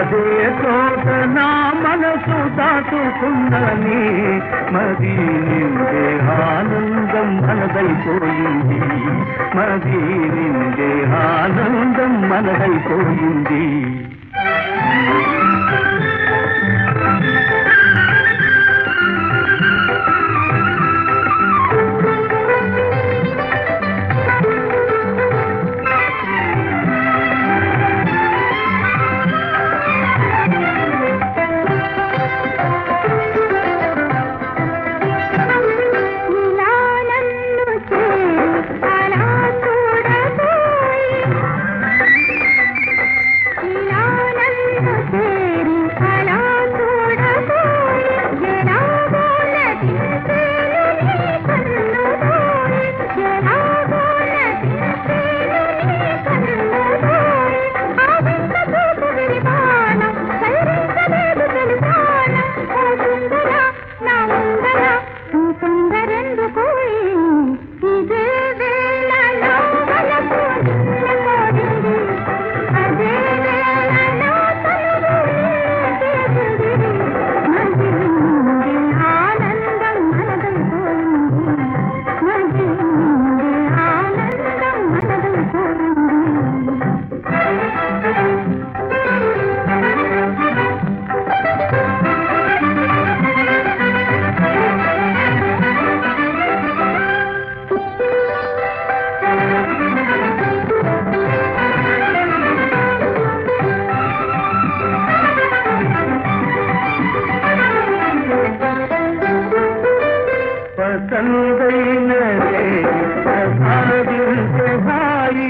అదే చోట నా మనసు దాచుకున్నని మరి నిండే ఆనందం మనదైపోయింది మరి నిండే ఆనందం మనదైపోయింది ఇలా నన్ను చేయి అలా చూడబోయి ఇలా నన్ను చేరి అలా చూడబోయి ఎలాగో నటించేను నీ కన్నులోయి ఎలాగో నటించేను నీ కన్నులోయి ఆ వెంట చూపు విరివానం సైరించలేదు తెలుసాన ఓ సుందర నా ముందర ఈ తొందరెందుకు ఇదే వేళలో వలపు నిన్న కోరింది అదే వేళలో తనువు చేసింది మది నిండి ఆనందం మనదైపోయింది మది నిండి ఆనందం మనదైపోయింది పసందైన రే ప్రసాదించే హాయి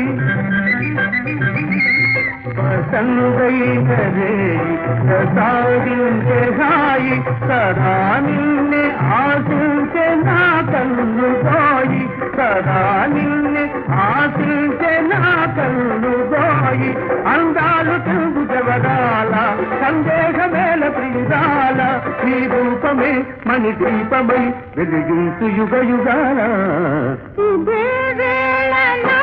పసందైన రే ప్రసాదించే హాయి సదా నిన్నే ఆశించే నా కన్ను పోయి సదా నిన్నే ఆశించే నా కన్ను పోయి అందాలు తెలుగు జవగాల సందేహమేల ప్రియురాల నీ రూపమే మణి దీపమై వెలిగించు యుగ యుగాల ఇదే వేళలో